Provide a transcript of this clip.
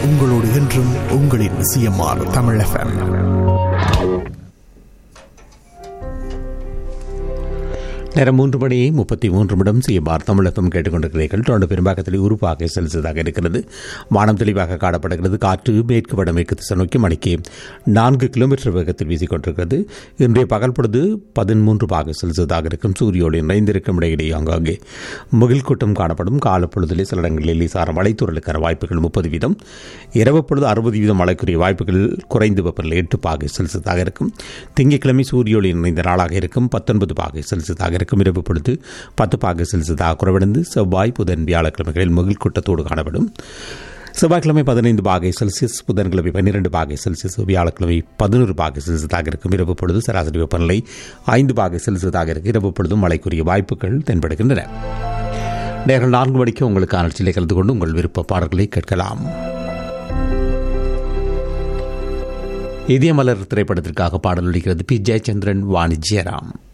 உங்களோடு என்றும் உங்களின் சிஎம்ஆர் தமிழ் எஃப்எம் நேரம் மூன்று மணி முப்பத்தி மூன்று நிமிடம் சிஎம்ஆர் தமிழகம் கேட்டுக்கொண்டிருக்கிறீர்கள் தொடர்ந்து பெரும்பாக்கத்தில் உருவாக செலுத்ததாக இருக்கிறது வானம் தெளிவாக காணப்படுகிறது காற்று மேற்கு வடமேற்கு திசை நோக்கி மணிக்கு நான்கு கிலோமீட்டர் வேகத்தில் வீசிக்கொண்டிருக்கிறது இன்றைய பகல் பொழுது பதிமூன்று பாக செலுத்ததாக இருக்கும் சூரிய ஒளி நிறைந்திருக்கும் இடையிடையே ஆங்காங்கே முகில் கூட்டம் காணப்படும் காலப்பொழுதிலே சில இடங்களில் லேசார மழைத்தூரலுக்கான வாய்ப்புகள் முப்பது வீதம் இரவு பொழுது அறுபது வீதம் மழைக்குரிய வாய்ப்புகள் குறைந்து வெப்பநிலை எட்டு பாகை செல்சியஸாக இருக்கும் திங்கட்கிழமை சூரிய ஒளி நிறைந்த நாளாக இருக்கும் பத்தொன்பது பாகை செல்சியஸாக இருக்கும் இரவு பொழுது பத்து பாகை செல்சியஸாக குறைவடைந்து செவ்வாய் புதன் வியாழக்கிழமைகளில் முகில் கூட்டத்தோடு காணப்படும் செவ்வாய்க்கிழமை பதினைந்து பாகை செல்சியஸ் புதன்கிழமை பன்னிரண்டு பாகை செல்சியஸ் வியாழக்கிழமை பதினோரு பாகை செல்சியஸாக இருக்கும் இரவு பொழுது சராசரி வெப்பநிலை ஐந்து பாகை செல்சியஸாக இருக்கும் இரவு பொழுதும் மழைக்குரிய வாய்ப்புகள் தென்படுகின்றன நேர்கள் நான்கு மணிக்கு உங்களுக்கான நிகழ்ச்சியில் கலந்து கொண்டு உங்கள் விருப்ப பாடல்களை கேட்கலாம் இதயமலர் திரைப்படத்திற்காக பாடல் ஒலிக்கிறது பி ஜெயச்சந்திரன் வாணி ஜெயராம்